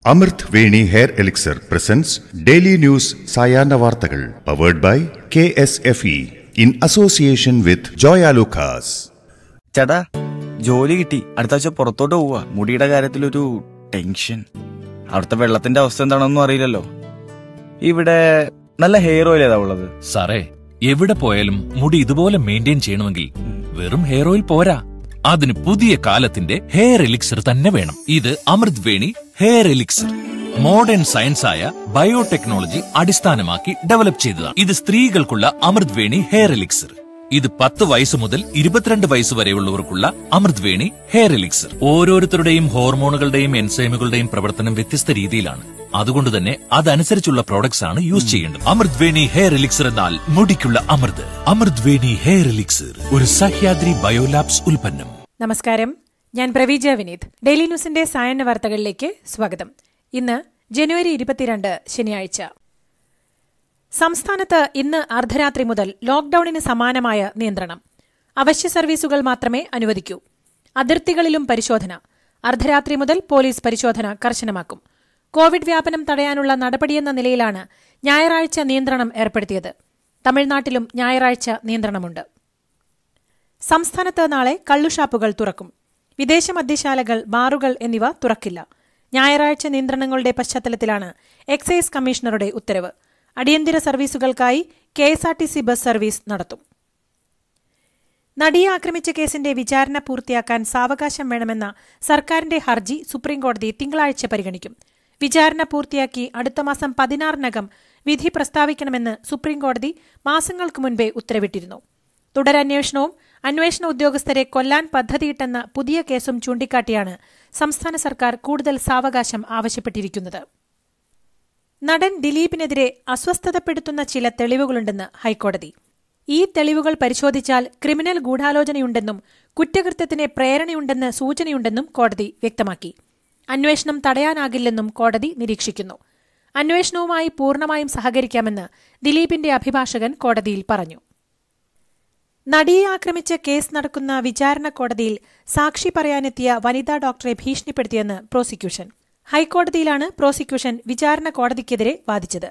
അമൃത് Veni hair elixir presents daily news സായാഹ്ന വാർത്തകൾ powered by K S F E in association with Joyalukkas ചേട്ടാ ജോലി കിട്ടി അടുത്ത ആഴ്ച പുറത്തോട്ട് പോവാ മുടിയുടെ കാര്യത്തിലൊരു ടെൻഷൻ അവിടുത്തെ വെള്ളത്തിന്റെ അവസ്ഥ എന്താണെന്നൊന്നും അറിയില്ലല്ലോ ഇവിടെ നല്ല ഹെയർ ഓയിൽ ഏതാ ഉള്ളത് സാറേ എവിടെ പോയാലും മുടി ഇതുപോലെ മെയിൻറ്റെയിൻ ചെയ്യണമെങ്കിൽ വെറും ഹെയർ ഓയിൽ പോരാ അതിന് പുതിയ കാലത്തിന്റെ ഹെയർ എലിക്സർ തന്നെ വേണം ഇത് Amrut Veni hair elixir modern science ആയ ബയോടെക്നോളജി അടിസ്ഥാനമാക്കി ഡെവലപ്പ് ചെയ്തതാണ് ഇത് സ്ത്രീകൾക്കുള്ള അമൃത് വേണി ഹെയർ എലിക്സർ ഇത് പത്ത് വയസ്സ് മുതൽ ഇരുപത്തിരണ്ട് വയസ്സ് വരെയുള്ളവർക്കുള്ള അമൃത് വേണി ഹെയർ എലിക്സർ ഓരോരുത്തരുടെയും ഹോർമോണുകളുടെയും എൻസൈമുകളുടെയും പ്രവർത്തനം വ്യത്യസ്ത രീതിയിലാണ് അതുകൊണ്ട് തന്നെ അതനുസരിച്ചുള്ള പ്രോഡക്ട്സ് ആണ് യൂസ് ചെയ്യേണ്ടത് അമൃത് വേണി ഹെയർ എലിക്സർ എന്നാൽ മുടിക്കുള്ള അമൃത് അമൃത് വേണി ഹെയർ എലിക്സർ ഒരു സഹ്യാദ്രി ബയോലാബ്സ് ഉൽപ്പന്നം നമസ്കാരം ഞാൻ പ്രവീജ വിനീത് ഡെയിലി ന്യൂസിന്റെ സായന്ന വാർത്തകളിലേക്ക് സ്വാഗതം ഇന്ന് ജനുവരി ഇരുപത്തിരണ്ട് ശനിയാഴ്ച സംസ്ഥാനത്ത് ഇന്ന് അർദ്ധരാത്രി മുതൽ ലോക്ഡൌണിന് സമാനമായ നിയന്ത്രണം അവശ്യ സർവീസുകൾ മാത്രമേ അനുവദിക്കൂ അതിർത്തികളിലും പരിശോധന അർദ്ധരാത്രി മുതൽ പോലീസ് പരിശോധന കർശനമാക്കും കോവിഡ് വ്യാപനം തടയാനുള്ള നടപടിയെന്ന നിലയിലാണ് ഞായറാഴ്ച നിയന്ത്രണം ഏർപ്പെടുത്തിയത് തമിഴ്നാട്ടിലും ഞായറാഴ്ച നിയന്ത്രണമുണ്ട് സംസ്ഥാനത്ത് നാളെ കള്ളുഷാപ്പുകൾ തുറക്കും വിദേശ മദ്യശാലകൾ ബാറുകൾ എന്നിവ തുറക്കില്ല ഞായറാഴ്ച നിയന്ത്രണങ്ങളുടെ പശ്ചാത്തലത്തിലാണ് എക്സൈസ് കമ്മീഷണറുടെ ഉത്തരവ് അടിയന്തര സർവീസുകൾക്കായി കെഎസ്ആർടിസി ബസ് സർവീസ് നടത്തും നടിയെ ആക്രമിച്ച കേസിന്റെ വിചാരണ പൂർത്തിയാക്കാൻ സാവകാശം വേണമെന്ന സർക്കാരിന്റെ ഹർജി സുപ്രീംകോടതി തിങ്കളാഴ്ച പരിഗണിക്കും വിചാരണ പൂർത്തിയാക്കി അടുത്ത മാസം പതിനാറിനകം വിധി പ്രസ്താവിക്കണമെന്ന് സുപ്രീംകോടതി മാസങ്ങൾക്ക് മുൻപേ ഉത്തരവിട്ടിരുന്നു തുടരന്വേഷണവും അന്വേഷണ ഉദ്യോഗസ്ഥരെ കൊല്ലാൻ പദ്ധതിയിട്ടെന്ന പുതിയ കേസും ചൂണ്ടിക്കാട്ടിയാണ് സംസ്ഥാന സർക്കാർ കൂടുതൽ സാവകാശം ആവശ്യപ്പെട്ടിരിക്കുന്നത് നടൻ ദിലീപിനെതിരെ അസ്വസ്ഥതപ്പെടുത്തുന്ന ചില തെളിവുകളുണ്ടെന്ന് ഹൈക്കോടതി ഈ തെളിവുകൾ പരിശോധിച്ചാൽ ക്രിമിനൽ ഗൂഢാലോചനയുണ്ടെന്നും കുറ്റകൃത്യത്തിന് പ്രേരണയുണ്ടെന്ന് സൂചനയുണ്ടെന്നും കോടതി വ്യക്തമാക്കി അന്വേഷണം തടയാനാകില്ലെന്നും കോടതി നിരീക്ഷിക്കുന്നു അന്വേഷണവുമായി പൂർണ്ണമായും സഹകരിക്കാമെന്ന് ദിലീപിന്റെ അഭിഭാഷകൻ കോടതിയിൽ പറഞ്ഞു നടിയെ ആക്രമിച്ച കേസ് നടക്കുന്ന വിചാരണ കോടതിയിൽ സാക്ഷി പറയാനെത്തിയ വനിതാ ഡോക്ടറെ ഭീഷണിപ്പെടുത്തിയെന്ന് പ്രോസിക്യൂഷൻ ഹൈക്കോടതിയിലാണ് പ്രോസിക്യൂഷൻ വിചാരണ കോടതിക്കെതിരെ വാദിച്ചത്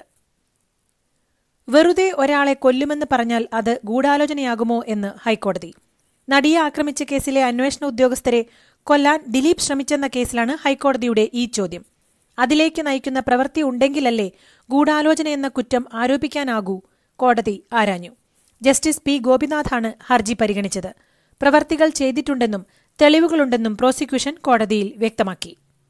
വെറുതെ ഒരാളെ കൊല്ലുമെന്ന് പറഞ്ഞാൽ അത് ഗൂഢാലോചനയാകുമോ എന്ന് ഹൈക്കോടതി നടിയെ ആക്രമിച്ച കേസിലെ അന്വേഷണ ഉദ്യോഗസ്ഥരെ കൊല്ലാൻ ദിലീപ് ശ്രമിച്ചെന്ന കേസിലാണ് ഹൈക്കോടതിയുടെ ഈ ചോദ്യം അതിലേക്ക് നയിക്കുന്ന പ്രവൃത്തി ഉണ്ടെങ്കിലല്ലേ ഗൂഢാലോചന എന്ന കുറ്റം ആരോപിക്കാനാകൂ കോടതി ആരാഞ്ഞു ജസ്റ്റിസ് പി ഗോപിനാഥാണ് ഹർജി പരിഗണിച്ചത് പ്രവർത്തികൾ ചെയ്തിട്ടുണ്ടെന്നും തെളിവുകളുണ്ടെന്നും പ്രോസിക്യൂഷൻ കോടതിയിൽ വ്യക്തമാക്കി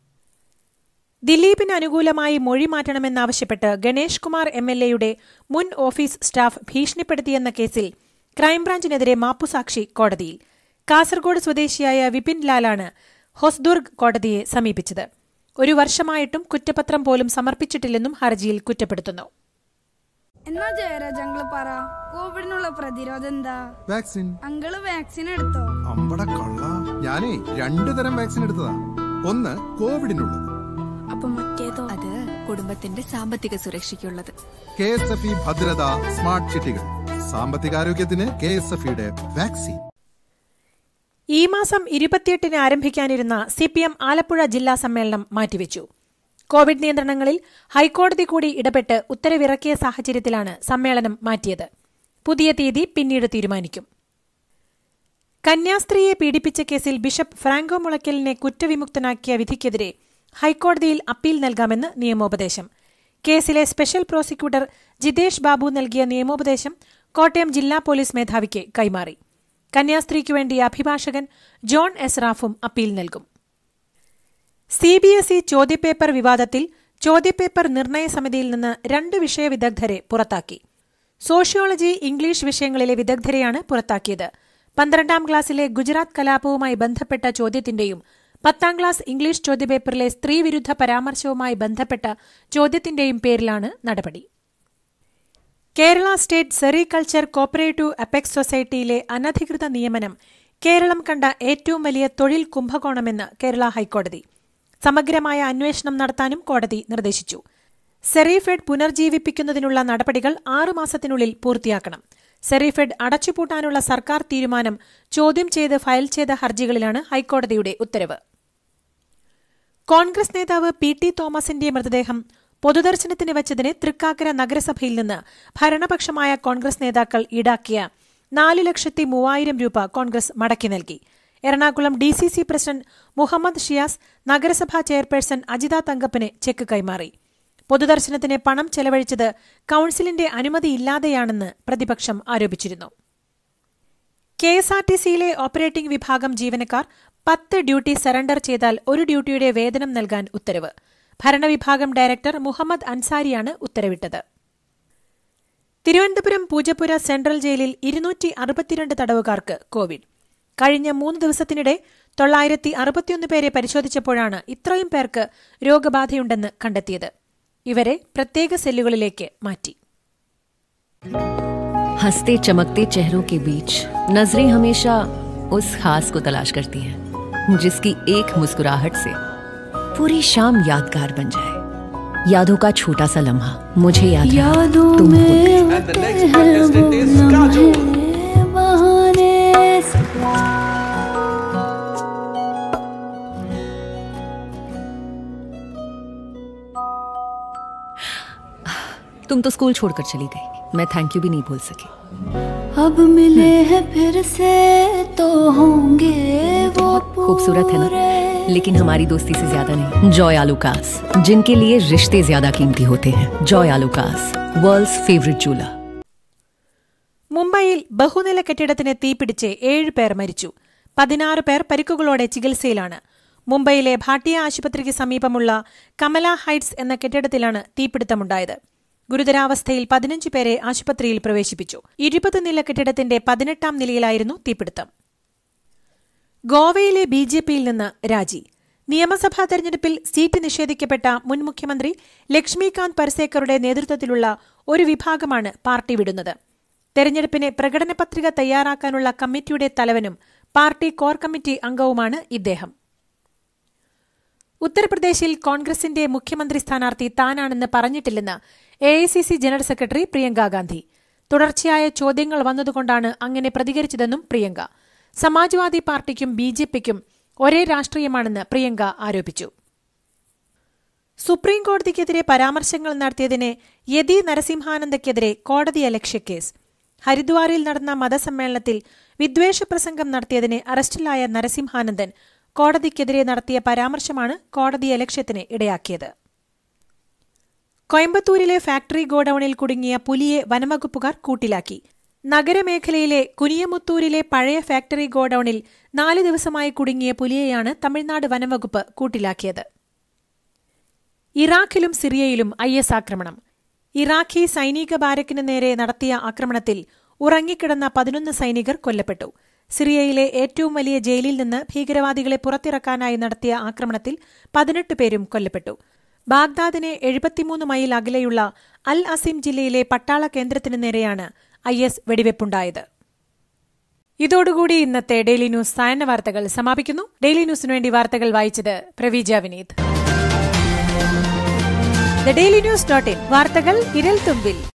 ദിലീപിന് അനുകൂലമായി മൊഴി മാറ്റണമെന്നാവശ്യപ്പെട്ട് ഗണേഷ് കുമാർ എം എൽ എയുടെ മുൻ ഓഫീസ് സ്റ്റാഫ് ഭീഷണിപ്പെടുത്തിയെന്ന കേസിൽ ക്രൈംബ്രാഞ്ചിനെതിരെ മാപ്പുസാക്ഷി കോടതിയിൽ കാസർഗോഡ് സ്വദേശിയായ വിപിൻ ലാലാണ് ഹൊസ്ദുർഗ് കോടതിയെ സമീപിച്ചത് ഒരു വർഷമായിട്ടും കുറ്റപത്രം പോലും സമർപ്പിച്ചിട്ടില്ലെന്നും ഹർജിയിൽ കുറ്റപ്പെടുത്തുന്നു എന്നാ ജയരാജ് അങ്കിള് പറ കോവിഡിനുള്ള പ്രതിരോധം എന്താ വാക്സിൻ അങ്കിള് വാക്സിൻ എടുത്തോ അമ്പട കള്ള ഞാനേ രണ്ടു തരം വാക്സിൻ എടുത്തതാ ഒന്ന് കോവിഡിനുള്ളത് അപ്പൊ മറ്റേതോ അത് കുടുംബത്തിന്റെ സാമ്പത്തിക സുരക്ഷയ്ക്കുള്ളത് K S F E Bhadratha smart ചിട്ടികൾ സാമ്പത്തികാരോഗ്യത്തിന് കെ എസ് എഫ് ഇയുടെ വാക്സിൻ ഈ മാസം ഇരുപത്തിയെട്ടിന് ആരംഭിക്കാനിരുന്ന സി പി എം ആലപ്പുഴ ജില്ലാ സമ്മേളനം മാറ്റിവെച്ചു കോവിഡ് നിയന്ത്രണങ്ങളിൽ ഹൈക്കോടതി കൂടി ഇടപെട്ട് ഉത്തരവിറക്കിയ സാഹചര്യത്തിലാണ് സമ്മേളനം മാറ്റിയത് പുതിയ തീയതി പിന്നീട് തീരുമാനിക്കും കന്യാസ്ത്രീയെ പീഡിപ്പിച്ച കേസിൽ ബിഷപ്പ് ഫ്രാങ്കോ മുളയ്ക്കലിനെ കുറ്റവിമുക്തനാക്കിയ വിധിക്കെതിരെ ഹൈക്കോടതിയിൽ അപ്പീൽ നൽകാമെന്ന് നിയമോപദേശം കേസിലെ സ്പെഷ്യൽ പ്രോസിക്യൂട്ടർ ജിതേഷ് ബാബു നൽകിയ നിയമോപദേശം കോട്ടയം ജില്ലാ പോലീസ് മേധാവിക്ക് കൈമാറി കന്യാസ്ത്രീക്കു വേണ്ടി അഭിഭാഷകൻ ജോൺ എസ് റാഫും അപ്പീൽ നൽകും സി ബി എസ് ഇ ചോദ്യപേപ്പർ വിവാദത്തിൽ ചോദ്യപേപ്പർ നിർണയ സമിതിയിൽ നിന്ന് രണ്ട് വിഷയ വിദഗ്ധരെ പുറത്താക്കി സോഷ്യോളജി ഇംഗ്ലീഷ് വിഷയങ്ങളിലെ വിദഗ്ധരെയാണ് പുറത്താക്കിയത് പന്ത്രണ്ടാം ക്ലാസ്സിലെ ഗുജറാത്ത് കലാപവുമായി ബന്ധപ്പെട്ട ചോദ്യത്തിന്റെയും പത്താം ക്ലാസ് ഇംഗ്ലീഷ് ചോദ്യപേപ്പറിലെ സ്ത്രീവിരുദ്ധ പരാമർശവുമായി ബന്ധപ്പെട്ട ചോദ്യത്തിന്റെയും പേരിലാണ് നടപടി Kerala state sericulture cooperative apex സൊസൈറ്റിയിലെ അനധികൃത നിയമനം കേരളം കണ്ട ഏറ്റവും വലിയ തൊഴിൽ കുംഭകോണമെന്ന് കേരള ഹൈക്കോടതി സമഗ്രമായ അന്വേഷണം നടത്താനും കോടതി നിർദ്ദേശിച്ചു സെറിഫെഡ് പുനർജീവിപ്പിക്കുന്നതിനുള്ള നടപടികൾ ആറുമാസത്തിനുള്ളിൽ പൂർത്തിയാക്കണം സെറിഫെഡ് അടച്ചുപൂട്ടാനുള്ള സർക്കാർ തീരുമാനം ചോദ്യം ചെയ്ത് ഫയൽ ചെയ്ത ഹർജികളിലാണ് ഹൈക്കോടതിയുടെ ഉത്തരവ് കോൺഗ്രസ് നേതാവ് പി ടി തോമസിന്റെ മൃതദേഹം പൊതുദർശനത്തിന് വച്ചതിന് തൃക്കാക്കര നഗരസഭയിൽ നിന്ന് ഭരണപക്ഷമായ കോൺഗ്രസ് നേതാക്കൾ ഈടാക്കിയ നാല് ലക്ഷത്തി മൂവായിരം രൂപ കോൺഗ്രസ് മടക്കി നൽകി Ernakulam D C C president Muhammad Shiyas നഗരസഭാ ചെയർപേഴ്സൺ അജിത തങ്കപ്പന് ചെക്ക് കൈമാറി പൊതുദർശനത്തിന് പണം ചെലവഴിച്ചത് കൌൺസിലിന്റെ അനുമതിയില്ലാതെയാണെന്ന് പ്രതിപക്ഷം ആരോപിച്ചിരുന്നു കെ എസ് ആർ ടി സിയിലെ ഓപ്പറേറ്റിംഗ് വിഭാഗം ജീവനക്കാർ പത്ത് ഡ്യൂട്ടി സറണ്ടർ ചെയ്താൽ ഒരു ഡ്യൂട്ടിയുടെ വേതനം നൽകാൻ ഉത്തരവ് ഭരണവിഭാഗം ഡയറക്ടർ മുഹമ്മദ് അൻസാരിയാണ് ഉത്തരവിട്ടത് തിരുവനന്തപുരം പൂജപ്പുര സെൻട്രൽ ജയിലിൽ ഇരുന്നൂറ്റി അറുപത്തിരണ്ട് തടവുകാർക്ക് കോവിഡ് കഴിഞ്ഞ മൂന്ന് ദിവസത്തിനിടെ തൊള്ളായിരത്തി അറുപത്തിയൊന്ന് പേരെ പരിശോധിച്ചപ്പോഴാണ് ഇത്രയും പേർക്ക് രോഗബാധയുണ്ടെന്ന് കണ്ടെത്തിയത് ഇവരെ പ്രത്യേക സെല്ലുകളിലേക്ക് മാറ്റി हंसते चमकते चेहरों के बीच नजरें हमेशा उस खास को तलाश करती हैं जिसकी एक मुस्कुराहट से पूरी शाम यादगार बन जाए यादों का छोटा सा लम्हा मुझे याद यादों तुम में तुम तो स्कूल छोड़कर चली गई मैं थैंक यू भी नहीं बोल सकी अब मिले हैं फिर से तो होंगे वो खूबसूरत है ना लेकिन हमारी दोस्ती से ज्यादा नहीं जॉय आलूकास जिनके लिए रिश्ते ज्यादा कीमती होते हैं जॉय आलूकास वर्ल्ड्स फेवरेट जूला മുംബൈയിൽ ബഹുനില കെട്ടിടത്തിന് തീപിടിച്ച് ഏഴ് പേർ മരിച്ചു പതിനാറ് പേർ പരിക്കുകളോടെ ചികിത്സയിലാണ് മുംബൈയിലെ ഭാട്ടിയ ആശുപത്രിക്ക് സമീപമുള്ള കമല ഹൈറ്റ്സ് എന്ന കെട്ടിടത്തിലാണ് തീപിടുത്തമുണ്ടായത് ഗുരുതരാവസ്ഥയിൽ പതിനഞ്ച് പേരെ ആശുപത്രിയിൽ പ്രവേശിപ്പിച്ചു ഇരുപത് നില കെട്ടിടത്തിന്റെ പതിനെട്ടാം നിലയിലായിരുന്നു തീപിടുത്തം ഗോവയിലെ ബി ജെ പിയിൽ നിന്ന് രാജി നിയമസഭാ തെരഞ്ഞെടുപ്പിൽ സീറ്റ് നിഷേധിക്കപ്പെട്ട മുൻ മുഖ്യമന്ത്രി ലക്ഷ്മികാന്ത് പർസേക്കറുടെ നേതൃത്വത്തിലുള്ള ഒരു വിഭാഗമാണ് പാർട്ടി വിടുന്നത് തെരഞ്ഞെടുപ്പിന് പ്രകടന പത്രിക തയ്യാറാക്കാനുള്ള കമ്മിറ്റിയുടെ തലവനും പാർട്ടി കോർ കമ്മിറ്റി അംഗവുമാണ് ഇദ്ദേഹം ഉത്തർപ്രദേശിൽ കോൺഗ്രസിന്റെ മുഖ്യമന്ത്രി സ്ഥാനാർത്ഥി താനാണെന്ന് പറഞ്ഞിട്ടില്ലെന്ന് A I C C general secretary Priyanka Gandhi തുടർച്ചയായ ചോദ്യങ്ങൾ വന്നതുകൊണ്ടാണ് അങ്ങനെ പ്രതികരിച്ചതെന്നും പ്രിയങ്ക സമാജ്വാദി പാർട്ടിക്കും ബി ജെ പിക്കും ഒരേ രാഷ്ട്രീയമാണെന്ന് പ്രിയങ്ക ആരോപിച്ചു സുപ്രീം കോടതിക്കെതിരെ പരാമർശങ്ങൾ നടത്തിയതിന് യതി നരസിംഹാനന്ദയ്ക്കെതിരെ കോടതിയലക്ഷ്യ കേസ് ഹരിദ്വാറിൽ നടന്ന മതസമ്മേളനത്തിൽ വിദ്വേഷ പ്രസംഗം നടത്തിയതിന് അറസ്റ്റിലായ നരസിംഹാനന്ദൻ കോടതിക്കെതിരെ നടത്തിയ പരാമർശമാണ് കോടതിയലക്ഷ്യത്തിന് ഇടയാക്കിയത് കോയമ്പത്തൂരിലെ ഫാക്ടറി ഗോഡൌണിൽ കുടുങ്ങിയ പുലിയെ വനംവകുപ്പുകാർ കൂട്ടിലാക്കി നഗരമേഖലയിലെ കുനിയമുത്തൂരിലെ പഴയ ഫാക്ടറി ഗോഡൌണിൽ നാല് ദിവസമായി കുടുങ്ങിയ പുലിയെയാണ് തമിഴ്നാട് വനംവകുപ്പ് കൂട്ടിലാക്കിയത് ഇറാഖിലും സിറിയയിലും ഐ എസ് ആക്രമണം ഇറാഖി സൈനിക ബാരക്കിന് നേരെ നടത്തിയ ആക്രമണത്തിൽ ഉറങ്ങിക്കിടന്ന പതിനൊന്ന് സൈനികർ കൊല്ലപ്പെട്ടു സിറിയയിലെ ഏറ്റവും വലിയ ജയിലിൽ നിന്ന് ഭീകരവാദികളെ പുറത്തിറക്കാനായി നടത്തിയ ആക്രമണത്തിൽ പതിനെട്ട് പേരും കൊല്ലപ്പെട്ടു ബാഗ്ദാദിനെ എഴുപത്തിമൂന്ന് മൈൽ അകലെയുള്ള അൽ അസീം ജില്ലയിലെ പട്ടാള കേന്ദ്രത്തിന് നേരെയാണ് ഐ എസ് വെടിവെപ്പുണ്ടായത് ഇതോടുകൂടി ഇന്നത്തെ ഡെയിലി ന്യൂസ് സായന്ന വാർത്തകൾ സമാപിക്കുന്നു ഡെയിലി ന്യൂസിനു വേണ്ടി വാർത്തകൾ വായിച്ചത് Praveeja Vineeth the daily news dot in വാർത്തകൾ ഇരൽ തുമ്പിൽ